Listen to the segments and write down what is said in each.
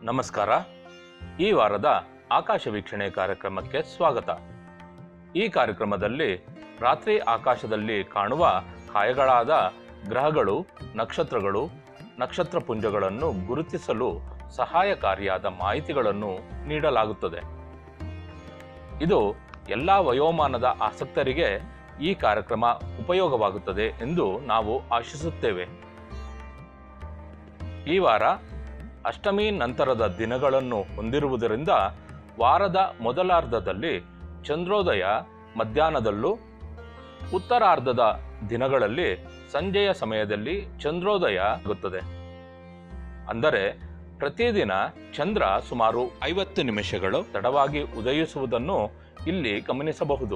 ನಮಸ್ಕಾರ ಈ ವಾರದ ಆಕಾಶ ವೀಕ್ಷಣೆ ಕಾರ್ಯಕ್ರಮಕ್ಕೆ ಸ್ವಾಗತ ಈ ಕಾರ್ಯಕ್ರಮದಲ್ಲಿ ರಾತ್ರಿ ಆಕಾಶದಲ್ಲಿ ಕಾಣುವ ಕಾಯಗಳಾದ ಗ್ರಹಗಳು ನಕ್ಷತ್ರಗಳು ನಕ್ಷತ್ರ ಪುಂಜಗಳನ್ನು ಗುರುತಿಸಲು ಸಹಾಯಕಾರಿಯಾದ ಮಾಹಿತಿಗಳನ್ನು ನೀಡಲಾಗುತ್ತದೆ ಇದು ಎಲ್ಲ ವಯೋಮಾನದ ಆಸಕ್ತರಿಗೆ ಈ ಕಾರ್ಯಕ್ರಮ ಉಪಯೋಗವಾಗುತ್ತದೆ ಎಂದು ನಾವು ಆಶಿಸುತ್ತೇವೆ ಈ ವಾರ ಅಷ್ಟಮಿ ನಂತರದ ದಿನಗಳನ್ನು ಹೊಂದಿರುವುದರಿಂದ ವಾರದ ಮೊದಲಾರ್ಧದಲ್ಲಿ ಚಂದ್ರೋದಯ ಮಧ್ಯಾಹ್ನದಲ್ಲೂ ಉತ್ತರಾರ್ಧದ ದಿನಗಳಲ್ಲಿ ಸಂಜೆಯ ಸಮಯದಲ್ಲಿ ಚಂದ್ರೋದಯ ಆಗುತ್ತದೆ ಅಂದರೆ ಪ್ರತಿದಿನ ಚಂದ್ರ ಸುಮಾರು ಐವತ್ತು ನಿಮಿಷಗಳು ತಡವಾಗಿ ಉದಯಿಸುವುದನ್ನು ಇಲ್ಲಿ ಗಮನಿಸಬಹುದು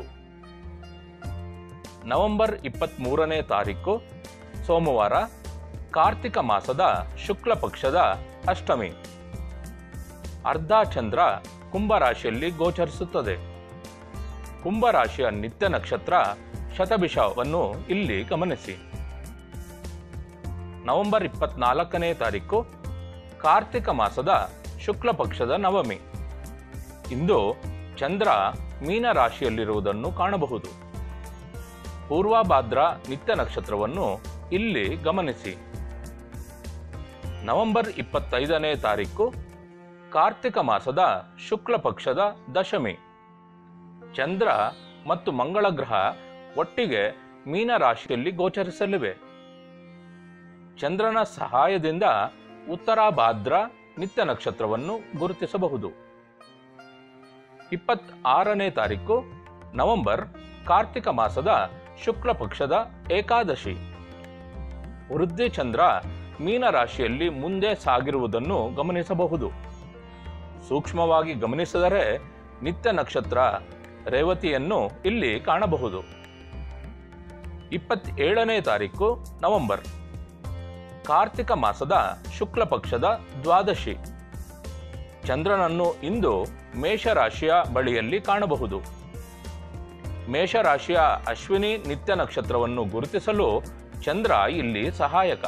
ನವೆಂಬರ್ ಇಪ್ಪತ್ತ್ ಮೂರನೇ ತಾರೀಕು ಸೋಮವಾರ ಕಾರ್ತಿಕ ಮಾಸದ ಶುಕ್ಲ ಪಕ್ಷದ ಅಷ್ಟಮಿ ಅರ್ಧ ಚಂದ್ರ ಕುಂಭರಾಶಿಯಲ್ಲಿ ಗೋಚರಿಸುತ್ತದೆ ಕುಂಭರಾಶಿಯ ನಿತ್ಯ ನಕ್ಷತ್ರ ಶತಭಿಷವನ್ನು ಇಲ್ಲಿ ಗಮನಿಸಿ ನವೆಂಬರ್ ಇಪ್ಪತ್ನಾಲ್ಕನೇ ತಾರೀಕು ಕಾರ್ತಿಕ ಮಾಸದ ಶುಕ್ಲ ಪಕ್ಷದ ನವಮಿ ಇಂದು ಚಂದ್ರ ಮೀನ ರಾಶಿಯಲ್ಲಿರುವುದನ್ನು ಕಾಣಬಹುದು ಪೂರ್ವಭಾದ್ರ ನಿತ್ಯ ನಕ್ಷತ್ರವನ್ನು ಇಲ್ಲಿ ಗಮನಿಸಿ ನವೆಂಬರ್ ಇಪ್ಪತ್ತೈದನೇ ತಾರೀಕು ಕಾರ್ತಿಕ ಮಾಸದ ಶುಕ್ಲ ಪಕ್ಷದ ದಶಮಿ ಚಂದ್ರ ಮತ್ತು ಮಂಗಳ ಗ್ರಹ ಒಟ್ಟಿಗೆ ಮೀನ ರಾಶಿಯಲ್ಲಿ ಗೋಚರಿಸಲಿವೆ ಚಂದ್ರನ ಸಹಾಯದಿಂದ ಉತ್ತರಾಭಾದ್ರ ನಿತ್ಯ ನಕ್ಷತ್ರವನ್ನು ಗುರುತಿಸಬಹುದು ಇಪ್ಪತ್ ಆರನೇ ತಾರೀಕು ನವೆಂಬರ್ ಕಾರ್ತಿಕ ಮಾಸದ ಶುಕ್ಲ ಪಕ್ಷದ ಏಕಾದಶಿ ವೃದ್ಧಿ ಚಂದ್ರ ಮೀನ ರಾಶಿಯಲ್ಲಿ ಮುಂದೆ ಸಾಗಿರುವುದನ್ನು ಗಮನಿಸಬಹುದು ಸೂಕ್ಷ್ಮವಾಗಿ ಗಮನಿಸಿದರೆ ನಿತ್ಯ ನಕ್ಷತ್ರ ರೇವತಿಯನ್ನು ಇಲ್ಲಿ ಕಾಣಬಹುದು ಇಪ್ಪತ್ತೇಳನೇ ತಾರೀಕು ನವೆಂಬರ್ ಕಾರ್ತಿಕ ಮಾಸದ ಶುಕ್ಲ ಪಕ್ಷದ ದ್ವಾದಶಿ ಚಂದ್ರನನ್ನು ಇಂದು ಮೇಷರಾಶಿಯ ಬಳಿಯಲ್ಲಿ ಕಾಣಬಹುದು ಮೇಷರಾಶಿಯ ಅಶ್ವಿನಿ ನಿತ್ಯ ನಕ್ಷತ್ರವನ್ನು ಗುರುತಿಸಲು ಚಂದ್ರ ಇಲ್ಲಿ ಸಹಾಯಕ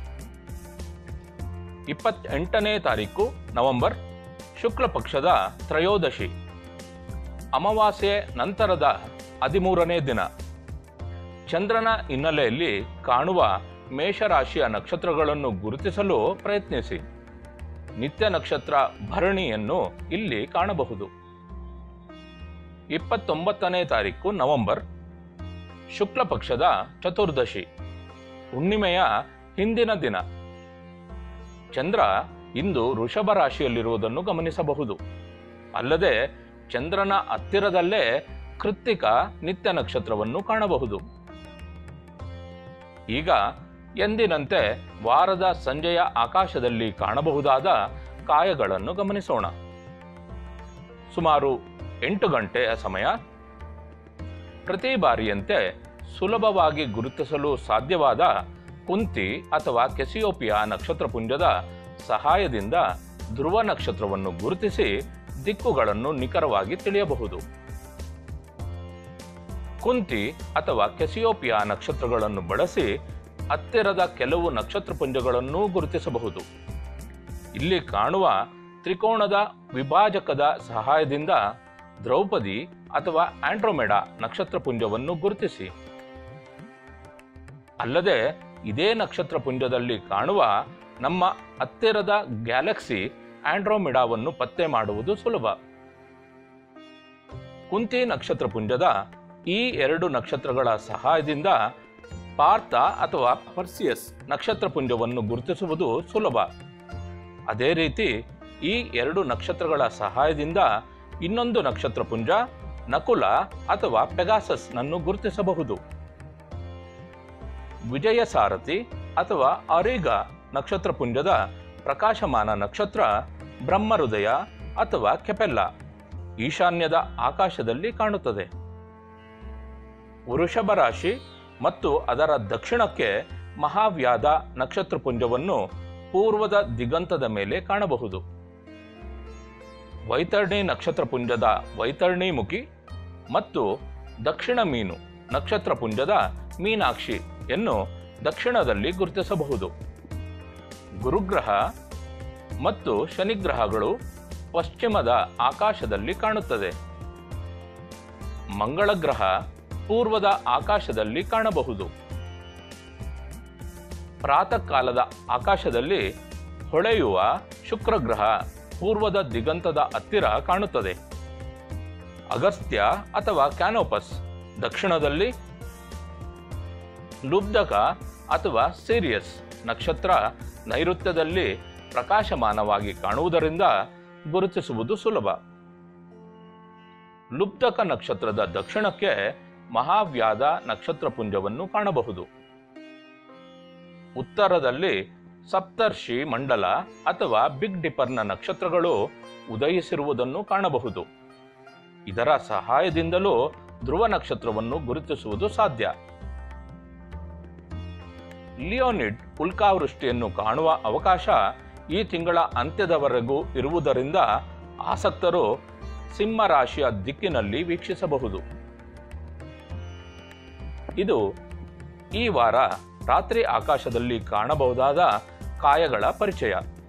ಇಪ್ಪತ್ತೆಂಟನೇ ತಾರೀಕು ನವೆಂಬರ್ ಶುಕ್ಲ ಪಕ್ಷದ ತ್ರಯೋದಶಿ ಅಮಾವಾಸ್ಯೆ ನಂತರದ ಹದಿಮೂರನೇ ದಿನ ಚಂದ್ರನ ಹಿನ್ನೆಲೆಯಲ್ಲಿ ಕಾಣುವ ಮೇಷರಾಶಿಯ ನಕ್ಷತ್ರಗಳನ್ನು ಗುರುತಿಸಲು ಪ್ರಯತ್ನಿಸಿ ನಿತ್ಯ ನಕ್ಷತ್ರ ಭರಣಿಯನ್ನು ಇಲ್ಲಿ ಕಾಣಬಹುದು ಇಪ್ಪತ್ತೊಂಬತ್ತನೇ ತಾರೀಕು ನವೆಂಬರ್ ಶುಕ್ಲ ಪಕ್ಷದ ಚತುರ್ದಶಿ ಹುಣ್ಣಿಮೆಯ ಹಿಂದಿನ ದಿನ ಚಂದ್ರ ಇಂದು ವೃಷಭ ರಾಶಿಯಲ್ಲಿರುವುದನ್ನು ಗಮನಿಸಬಹುದು ಅಲ್ಲದೆ ಚಂದ್ರನ ಹತ್ತಿರದಲ್ಲೇ ಕೃತ್ತಿಕ ನಿತ್ಯ ನಕ್ಷತ್ರವನ್ನು ಕಾಣಬಹುದು ಈಗ ಎಂದಿನಂತೆ ವಾರದ ಸಂಜೆಯ ಆಕಾಶದಲ್ಲಿ ಕಾಣಬಹುದಾದ ಕಾಯಗಳನ್ನು ಗಮನಿಸೋಣ ಸುಮಾರು ಎಂಟು ಗಂಟೆಯ ಸಮಯ ಪ್ರತಿ ಬಾರಿಯಂತೆ ಸುಲಭವಾಗಿ ಗುರುತಿಸಲು ಸಾಧ್ಯವಾದ ಕುಂತಿ ಅಥವಾ ಕೆಸಿಯೋಪಿಯ ನಕ್ಷತ್ರಪುಂಜದ ಸಹಾಯದಿಂದ ಧ್ರುವ ನಕ್ಷತ್ರವನ್ನು ಗುರುತಿಸಿ ದಿಕ್ಕುಗಳನ್ನು ನಿಖರವಾಗಿ ತಿಳಿಯಬಹುದು ಕುಂತಿ ಅಥವಾ ಕೆಸಿಯೋಪಿಯ ನಕ್ಷತ್ರಗಳನ್ನು ಬಳಸಿ ಹತ್ತಿರದ ಕೆಲವು ನಕ್ಷತ್ರಪುಂಜಗಳನ್ನೂ ಗುರುತಿಸಬಹುದು ಇಲ್ಲಿ ಕಾಣುವ ತ್ರಿಕೋಣದ ವಿಭಾಜಕದ ಸಹಾಯದಿಂದ ದ್ರೌಪದಿ ಅಥವಾ ಆಂಡ್ರೋಮೆಡಾ ನಕ್ಷತ್ರಪುಂಜವನ್ನು ಗುರುತಿಸಿ ಅಲ್ಲದೆ ಇದೇ ನಕ್ಷತ್ರಪುಂಜದಲ್ಲಿ ಕಾಣುವ ನಮ್ಮ ಹತ್ತಿರದ ಗ್ಯಾಲಕ್ಸಿ ಆಂಡ್ರೋಮೆಡಾವನ್ನು ಪತ್ತೆ ಮಾಡುವುದು ಸುಲಭ ಕುಂತಿ ನಕ್ಷತ್ರಪುಂಜದ ಈ ಎರಡು ನಕ್ಷತ್ರಗಳ ಸಹಾಯದಿಂದ ಪಾರ್ಥ ಅಥವಾ ಪರ್ಸಿಯಸ್ ನಕ್ಷತ್ರಪುಂಜವನ್ನು ಗುರುತಿಸುವುದು ಸುಲಭ ಅದೇ ರೀತಿ ಈ ಎರಡು ನಕ್ಷತ್ರಗಳ ಸಹಾಯದಿಂದ ಇನ್ನೊಂದು ನಕ್ಷತ್ರಪುಂಜ ನಕುಲ ಅಥವಾ ಪೆಗಾಸಸ್ನನ್ನು ಗುರುತಿಸಬಹುದು ವಿಜಯ ಸಾರಥಿ ಅಥವಾ ಅರಿಗ ನಕ್ಷತ್ರಪುಂಜದ ಪ್ರಕಾಶಮಾನ ನಕ್ಷತ್ರ ಬ್ರಹ್ಮಹೃದಯ ಅಥವಾ ಕೆಪೆಲ್ಲ ಈಶಾನ್ಯದ ಆಕಾಶದಲ್ಲಿ ಕಾಣುತ್ತದೆ ವೃಷಭ ರಾಶಿ ಮತ್ತು ಅದರ ದಕ್ಷಿಣಕ್ಕೆ ಮಹಾವ್ಯಾಧ ನಕ್ಷತ್ರಪುಂಜವನ್ನು ಪೂರ್ವದ ದಿಗಂತದ ಮೇಲೆ ಕಾಣಬಹುದು ವೈತರಣಿ ನಕ್ಷತ್ರಪುಂಜದ ವೈತರಣಿ ಮತ್ತು ದಕ್ಷಿಣ ಮೀನು ನಕ್ಷತ್ರಪುಂಜದ ಮೀನಾಕ್ಷಿ ಯನ್ನು ದಕ್ಷಿಣದಲ್ಲಿ ಗುರುತಿಸಬಹುದು ಗುರುಗ್ರಹ ಮತ್ತು ಶನಿಗ್ರಹಗಳು ಪಶ್ಚಿಮದ ಆಕಾಶದಲ್ಲಿ ಕಾಣುತ್ತದೆ ಮಂಗಳ ಗ್ರಹ ಪೂರ್ವದ ಆಕಾಶದಲ್ಲಿ ಕಾಣಬಹುದು ಪ್ರಾತಃ ಕಾಲದ ಆಕಾಶದಲ್ಲಿ ಹೊಳೆಯುವ ಶುಕ್ರ ಗ್ರಹ ಪೂರ್ವದ ದಿಗಂತದ ಹತ್ತಿರ ಕಾಣುತ್ತದೆ ಅಗಸ್ತ್ಯ ಅಥವಾ ಕ್ಯಾನೋಪಸ್ ದಕ್ಷಿಣದಲ್ಲಿ ಲುಬ್ಧಕ ಅಥವಾ ಸಿರಿಯಸ್ ನಕ್ಷತ್ರ ನೈಋತ್ಯದಲ್ಲಿ ಪ್ರಕಾಶಮಾನವಾಗಿ ಕಾಣುವುದರಿಂದ ಗುರುತಿಸುವುದು ಸುಲಭ ಲುಬ್ಧಕ ನಕ್ಷತ್ರದ ದಕ್ಷಿಣಕ್ಕೆ ಮಹಾವ್ಯಾದ ನಕ್ಷತ್ರಪುಂಜವನ್ನು ಕಾಣಬಹುದು ಉತ್ತರದಲ್ಲಿ ಸಪ್ತರ್ಷಿ ಮಂಡಲ ಅಥವಾ ಬಿಗ್ ಡಿಪರ್ನ ನಕ್ಷತ್ರಗಳು ಉದಯಿಸಿರುವುದನ್ನು ಕಾಣಬಹುದು ಇದರ ಸಹಾಯದಿಂದಲೂ ಧ್ರುವ ನಕ್ಷತ್ರವನ್ನು ಗುರುತಿಸುವುದು ಸಾಧ್ಯ ಲಿಯೋನಿಡ್ ಉಲ್ಕಾವೃಷ್ಟಿಯನ್ನು ಕಾಣುವ ಅವಕಾಶ ಈ ತಿಂಗಳ ಅಂತ್ಯದವರೆಗೂ ಇರುವುದರಿಂದ ಆಸಕ್ತರು ಸಿಂಹ ರಾಶಿಯ ದಿಕ್ಕಿನಲ್ಲಿ ವೀಕ್ಷಿಸಬಹುದು ಇದು ಈ ವಾರ ರಾತ್ರಿ ಆಕಾಶದಲ್ಲಿ ಕಾಣಬಹುದಾದ ಕಾಯಗಳ ಪರಿಚಯ